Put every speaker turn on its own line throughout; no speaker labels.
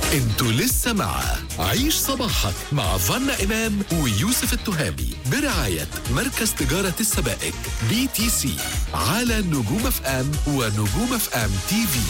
انتوا لسه مع عيش صباحك مع فنا إمام ويوسف التهامي برعاية مركز تجارة السبائك بي تي سي على نجوم اف ام ونجوم اف ام تي في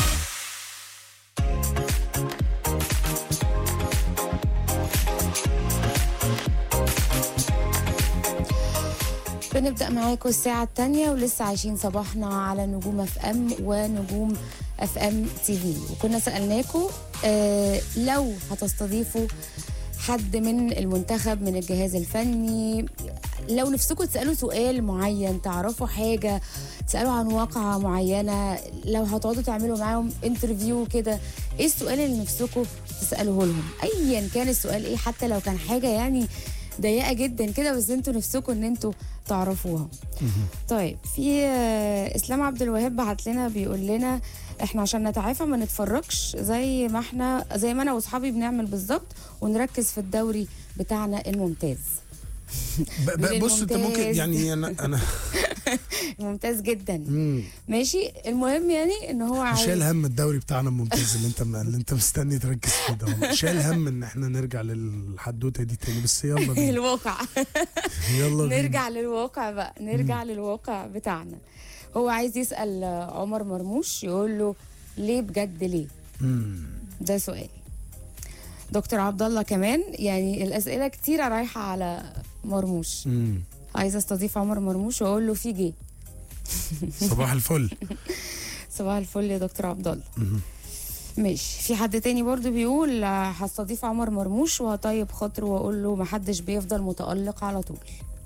بنبدأ معاكم الساعة الثانية ولسه عايشين صباحنا على نجوم اف ام ونجوم اف ام تي في وكنا سألناكم آه لو هتستضيفوا حد من المنتخب من الجهاز الفني لو نفسكم تسألوا سؤال معين تعرفوا حاجة تسألوا عن واقعة معينة لو هتقعدوا تعملوا معاهم انترفيو كده ايه السؤال اللي نفسكم تسألوه لهم ايا كان السؤال ايه حتى لو كان حاجة يعني ضيقه جدا كده بس انتوا نفسكم ان انتوا تعرفوها طيب في آه، اسلام عبد الوهاب بعت لنا بيقول لنا احنا عشان نتعافى ما نتفرجش زي ما احنا زي ما انا واصحابي بنعمل بالظبط ونركز في الدوري بتاعنا الممتاز
ب- ب- بص انت ممكن
بالممتاز.
يعني انا انا
ممتاز جدا
مم.
ماشي المهم يعني ان هو عايز
شايل هم الدوري بتاعنا الممتاز اللي انت اللي انت مستني تركز فيه ده والله. شايل هم ان احنا نرجع للحدوته دي تاني بس يلا بينا
الواقع
يلا بينا
نرجع للواقع بقى نرجع للواقع بتاعنا هو عايز يسأل عمر مرموش يقول له ليه بجد ليه
مم.
ده سؤال دكتور عبد الله كمان يعني الأسئلة كتيرة رايحة على مرموش
مم.
عايز استضيف عمر مرموش واقول له في جه
صباح الفل
صباح الفل يا دكتور عبد الله
مم.
ماشي في حد تاني برضو بيقول آه، هستضيف عمر مرموش وهطيب خاطره واقول له محدش بيفضل متألق على طول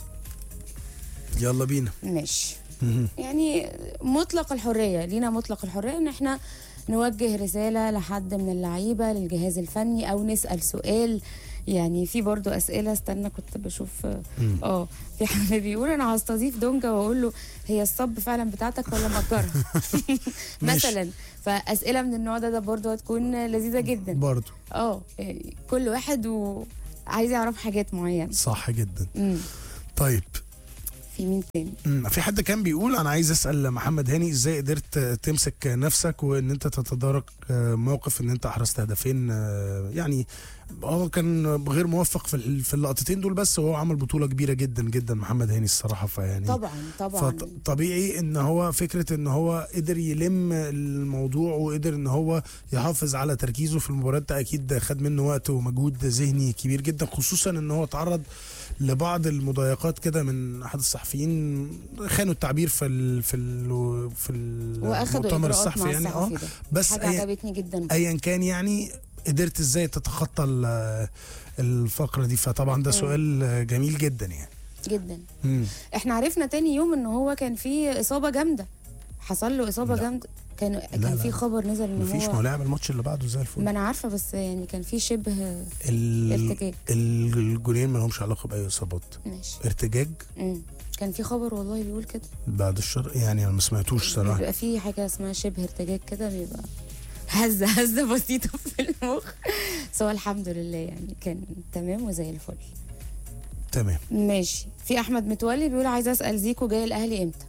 يلا بينا
ماشي
مم.
يعني مطلق الحريه لينا مطلق الحريه ان احنا نوجه رساله لحد من اللعيبه للجهاز الفني او نسال سؤال يعني في برضو اسئله استنى كنت بشوف
مم.
اه في حد بيقول انا هستضيف دونجا واقول له هي الصب فعلا بتاعتك ولا مأجرها
ماشي.
مثلا فاسئله من النوع ده ده برضو هتكون لذيذه جدا
برضو
اه يعني كل واحد وعايز يعرف حاجات معينه
صح جدا
امم
طيب
في مين تاني
مم. في حد كان بيقول انا عايز اسال محمد هاني ازاي قدرت تمسك نفسك وان انت تتدارك موقف ان انت احرزت هدفين يعني هو كان غير موفق في ال- في اللقطتين دول بس وهو عمل بطوله كبيره جدا جدا محمد هاني الصراحه فيعني
طبعا طبعا
فطبيعي ان هو فكره ان هو قدر يلم الموضوع وقدر ان هو يحافظ على تركيزه في المباراه ده اكيد خد منه وقت ومجهود ذهني كبير جدا خصوصا ان هو تعرض لبعض المضايقات كده من احد الصحفيين خانوا التعبير في ال في ال في
واخدوا
المؤتمر
اجراءات
الصحفي
مع
يعني اه
الصحفي ده
بس
حاجه
أي-
عجبتني جدا
ايا كان يعني قدرت ازاي تتخطى ال- الفقره دي فطبعا ده سؤال جميل جدا يعني
جدا
مم.
احنا عرفنا تاني يوم ان هو كان في اصابه جامده حصل له اصابه
لا.
جامده كان
لا،
كان في
لا.
خبر نزل ان
مفيش ما هو
هو
لعب الماتش اللي بعده زي الفل
ما انا عارفه بس يعني كان في شبه
ال-
ارتجاج.
ال- الجولين ما لهمش علاقه باي اصابات
ماشي
ارتجاج
مم. كان في خبر والله بيقول كده
بعد الشر يعني انا ما سمعتوش صراحه
بيبقى في حاجه اسمها شبه ارتجاج كده بيبقى هزه هزه بسيطه في المخ بس هو الحمد لله يعني كان تمام وزي الفل
تمام
ماشي في احمد متولي بيقول عايز اسال زيكو جاي الاهلي امتى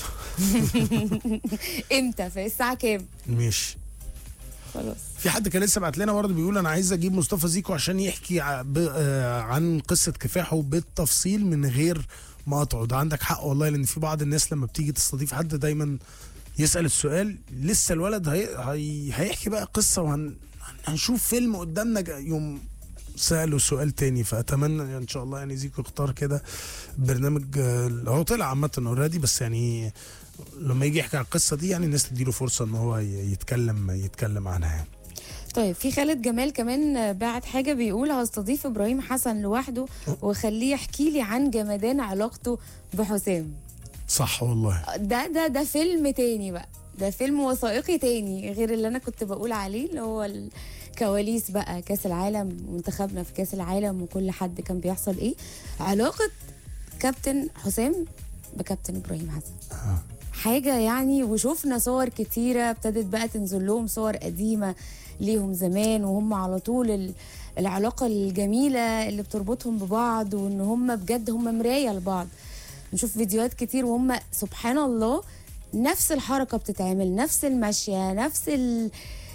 امتى في الساعه كام
ماشي
خلاص
في حد كان لسه بعت لنا برضه بيقول انا عايز اجيب مصطفى زيكو عشان يحكي ع- ب- آه، عن قصه كفاحه بالتفصيل من غير ما اقطعه ده عندك حق والله لان في بعض الناس لما بتيجي تستضيف حد دايما يسال السؤال لسه الولد هي... هي... هيحكي بقى قصه وهن هنشوف فيلم قدامنا جا- يوم سأله سؤال تاني فأتمنى ان شاء الله يعني زيكو يختار كده برنامج آه، هو طلع عامة اوريدي بس يعني لما يجي يحكي عن القصة دي يعني الناس تديله فرصة ان هو ي- يتكلم يتكلم عنها يعني
طيب في خالد جمال كمان بعت حاجه بيقول هستضيف ابراهيم حسن لوحده واخليه يحكي لي عن جمدان علاقته بحسام
صح والله
ده ده ده فيلم تاني بقى ده فيلم وثائقي تاني غير اللي انا كنت بقول عليه اللي هو الكواليس بقى كاس العالم منتخبنا في كاس العالم وكل حد كان بيحصل ايه علاقه كابتن حسام بكابتن ابراهيم حسن
آه.
حاجه يعني وشفنا صور كتيره ابتدت بقى تنزل لهم صور قديمه ليهم زمان وهم على طول ال- العلاقه الجميله اللي بتربطهم ببعض وان هم بجد هم مرايه لبعض نشوف فيديوهات كتير وهم سبحان الله نفس الحركه بتتعمل نفس المشيه نفس ال...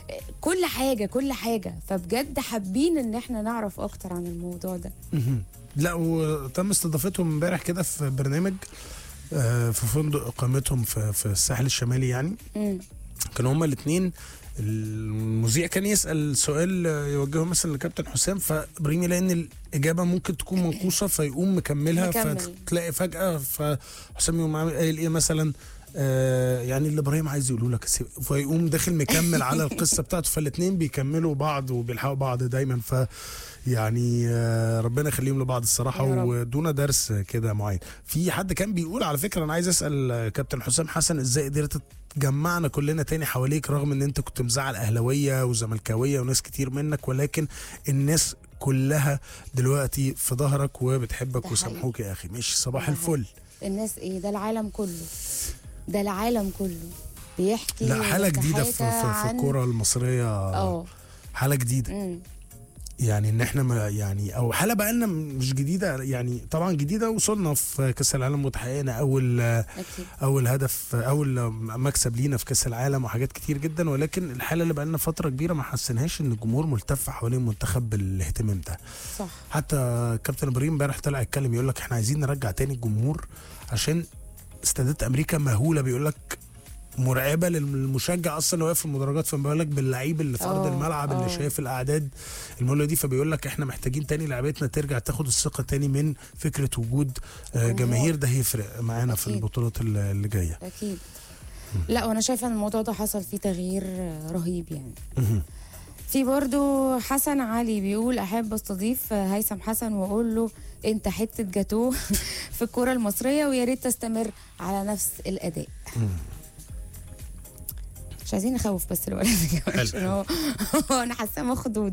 كل حاجه كل حاجه فبجد حابين ان احنا نعرف اكتر عن الموضوع ده
مهم. لا وتم استضافتهم امبارح كده في برنامج آه، في فندق اقامتهم في في الساحل الشمالي يعني
مم.
كانوا هما الاثنين المذيع كان يسال سؤال آه، يوجهه مثلا لكابتن حسام فابراهيم يلاقي ان الاجابه ممكن تكون منقوصه فيقوم مكملها
مكمل.
فتلاقي فجاه فحسام يقوم عامل قايل ايه مثلا آه يعني اللي ابراهيم عايز يقوله لك يا سيدي. فيقوم داخل مكمل على القصه بتاعته فالاثنين بيكملوا بعض وبيلحقوا بعض دايما ف يعني آه ربنا يخليهم لبعض الصراحه
يا رب.
ودون درس كده معين في حد كان بيقول على فكره انا عايز اسال آه، كابتن حسام حسن ازاي قدرت تجمعنا كلنا تاني حواليك رغم ان انت كنت مزعل اهلاويه وزملكاويه وناس كتير منك ولكن الناس كلها دلوقتي في ظهرك
ده
وبتحبك
حقيقي.
وسامحوك يا اخي ماشي صباح
ده حقيقي.
الفل
الناس ايه ده العالم كله ده العالم كله بيحكي
لا حاله جديده في,
ويتحاكى
في, في
عن-
الكوره المصريه
اه
حاله جديده
مم.
يعني ان احنا ما يعني او حاله بقى لنا مش جديده يعني طبعا جديده وصلنا في كاس العالم وتحققنا اول
اكيد
اول هدف اول مكسب لينا في كاس العالم وحاجات كتير جدا ولكن الحاله اللي بقى لنا فتره كبيره ما حسناش ان الجمهور ملتف حوالين المنتخب بالاهتمام ده
صح
حتى كابتن ابراهيم امبارح طلع يتكلم يقول لك احنا عايزين نرجع تاني الجمهور عشان استادات امريكا مهوله بيقول لك مرعبه للمشجع اصلا اللي واقف في المدرجات فما بالك باللعيب اللي في ارض
آه،
الملعب اللي
آه.
شايف الاعداد المهوله دي فبيقول لك احنا محتاجين تاني لعيبتنا ترجع تاخد الثقه تاني من فكره وجود آه،
جمهور.
جماهير ده هيفرق معانا في
أكيد.
البطولات اللي اللي جايه
اكيد لا وانا شايفه ان الموضوع ده حصل فيه تغيير آه، رهيب يعني
مهم.
في برضو حسن علي بيقول احب استضيف هيثم حسن واقول له انت حته جاتوه في الكره المصريه ويا ريت تستمر على نفس الاداء مش عايزين نخوف بس الولد كمان عشان هو هو انا حاساه مخضوض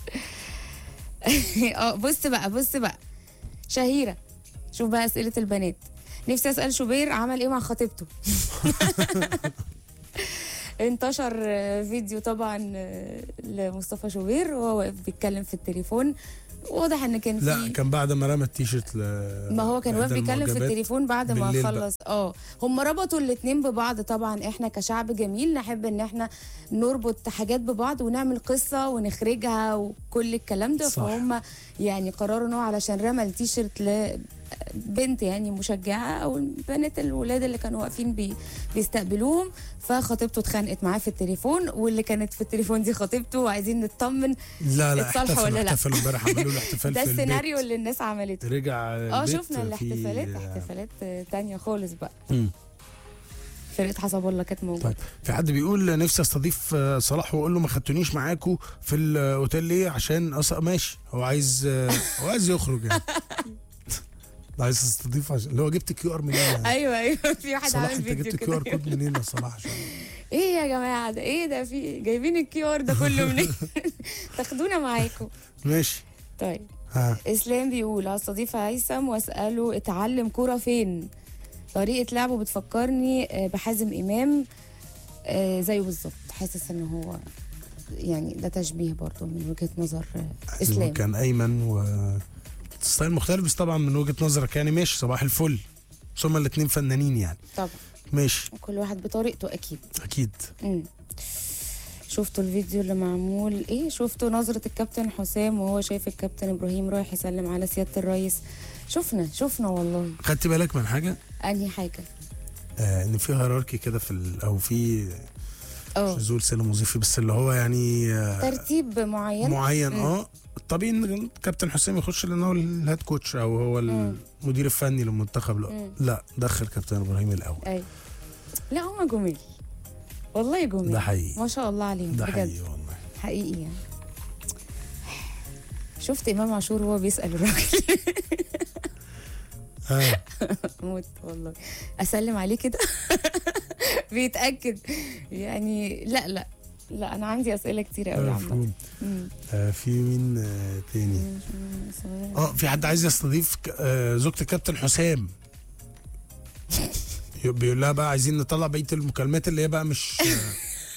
اه بص بقى بص بقى شهيره شوف بقى اسئله البنات نفسي اسال شوبير عمل ايه مع خطيبته انتشر آه، فيديو طبعا آه، لمصطفى شوبير وهو واقف بيتكلم في التليفون واضح ان كان
لا
في
كان بعد ما رمى التيشيرت ل...
ما هو كان واقف
لإحدى
بيتكلم في
المعجبات.
التليفون بعد ما
بالليل
خلص اه هم ربطوا الاتنين ببعض طبعا احنا كشعب جميل نحب ان احنا نربط حاجات ببعض ونعمل قصه ونخرجها وكل الكلام ده
صح.
فهم يعني قرروا ان هو علشان رمى التيشيرت لبنت يعني مشجعه او البنات الولاد اللي كانوا واقفين بي بيستقبلوهم فخطيبته اتخانقت معاه في التليفون واللي كانت في التليفون دي خطيبته وعايزين نطمن
لا لا
اتصالحوا
احتفلوا
ولا لا؟
احتفلوا امبارح عملوا له احتفال
ده
في
السيناريو
البيت
اللي الناس عملته
رجع
اه
البيت
شفنا
في-
الاحتفالات احتفالات تانية خالص بقى
مم.
فرقه حسب الله كانت موجوده
طيب في حد بيقول نفسي استضيف آه، صلاح واقول له ما خدتونيش معاكم في الاوتيل ليه عشان أص... ماشي هو عايز آه، هو عايز يخرج يعني عايز استضيف عشان اللي هو جبت كيو ار منين يعني؟
ايوه ايوه في واحد
صلاح
عامل
انت
فيديو
جبت كيو ار
كده
كود منين يا صلاح عشان
ايه يا جماعه ده ايه ده في جايبين الكيو ار ده كله منين تاخدونا معاكم
ماشي
طيب
ها
اسلام بيقول هستضيف هيثم واساله اتعلم كوره فين طريقه لعبه بتفكرني آه، بحازم امام آه، زيه بالظبط حاسس ان هو يعني ده تشبيه برضه من وجهه نظر آه، اسلام
كان ايمن و ستايل مختلف بس طبعا من وجهه نظرك يعني ماشي صباح الفل بس هما الاثنين فنانين يعني
طبعا
ماشي
كل واحد بطريقته اكيد
اكيد
مم. شفتوا الفيديو اللي معمول ايه شفتوا نظرة الكابتن حسام وهو شايف الكابتن ابراهيم رايح يسلم على سيادة الرئيس شفنا شفنا والله
خدت بالك من حاجه
انهي حاجة
آه ان في هيراركي كده في ال... او في
اه
شذوذ سلم وظيفي بس اللي هو يعني آه
ترتيب معين
معين
مم.
اه الطبيعي ان الكابتن حسام يخش لان هو الهيد كوتش او هو المدير الفني للمنتخب لا,
مم.
لا دخل كابتن ابراهيم الاول
اي لا هما جميل والله جميل
ده حقيقي
ما شاء الله عليهم
ده
بجد
حقيقي والله
حقيقي يعني شفت امام عاشور وهو بيسال الراجل
آه.
موت والله اسلم عليه كده بيتاكد يعني لا لا لا انا عندي اسئله كتير قوي عامه
مفهوم.
مم.
آه في مين آه تاني اه في حد عايز يستضيف ك- آه زوجة الكابتن حسام بيقول لها بقى عايزين نطلع بقيه المكالمات اللي هي بقى مش آه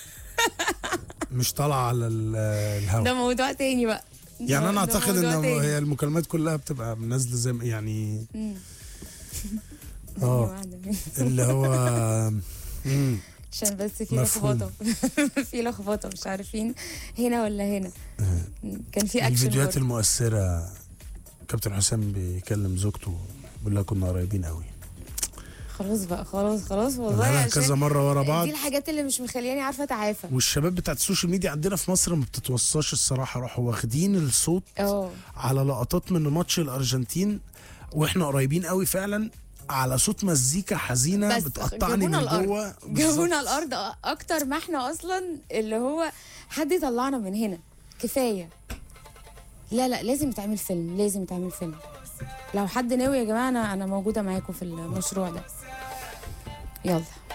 مش طالعه على ال- آه،
ده
الهواء
موضوع تاني بقى ده-
يعني انا
ده
اعتقد
موضوع
ان
تاني.
هي المكالمات كلها بتبقى نازله زي ما- يعني
مم.
اه
واحدة منهم.
اللي هو مم.
عشان بس في
مفهوم.
لخبطه في لخبطه مش عارفين هنا ولا هنا كان في اكشن
الفيديوهات
برضه.
المؤثره كابتن حسام بيكلم زوجته بيقول لها كنا قريبين قوي
خلاص بقى خلاص خلاص والله
قالها
عشان
كذا مره ورا بعض
دي الحاجات اللي مش مخلياني عارفه اتعافى
والشباب بتاعت السوشيال ميديا عندنا في مصر ما بتتوصاش الصراحه راحوا واخدين الصوت
اه
على لقطات من ماتش الارجنتين واحنا قريبين قوي فعلا على صوت مزيكا حزينه
بس
بتقطعني
جابونا
من
الأرض.
جوه
جابونا
بالظبط.
الارض اكتر ما احنا اصلا اللي هو حد يطلعنا من هنا كفايه لا لا لازم يتعمل فيلم لازم يتعمل فيلم لو حد ناوي يا جماعه انا انا موجوده معاكم في المشروع ده يلا